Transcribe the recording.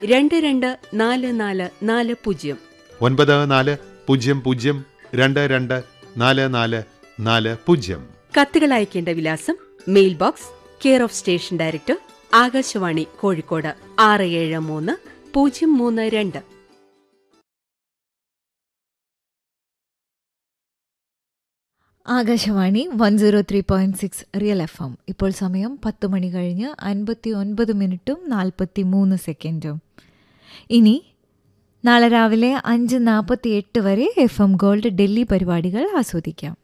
രണ്ട് രണ്ട് നാല് നാല് നാല് പൂജ്യം ഒൻപത് നാല് പൂജ്യം പൂജ്യം രണ്ട് രണ്ട് നാല് നാല് നാല് പൂജ്യം കത്തുകൾ അയക്കേണ്ട വിലാസം mail box care of station director Akashvani Kozhikode ആറ് ഏഴ് മൂന്ന് പൂജ്യം മൂന്ന് രണ്ട് Akashvani one zero three point six real F M ഇപ്പോൾ സമയം പത്ത് മണി കഴിഞ്ഞ് അൻപത്തി ഒൻപത് മിനിറ്റും നാൽപ്പത്തി മൂന്ന് സെക്കൻഡും ഇനി നാളെ രാവിലെ അഞ്ച് നാൽപ്പത്തി എട്ട് വരെ എഫ് എം ഗോൾഡ് ഡൽഹി പരിപാടികൾ ആസ്വദിക്കാം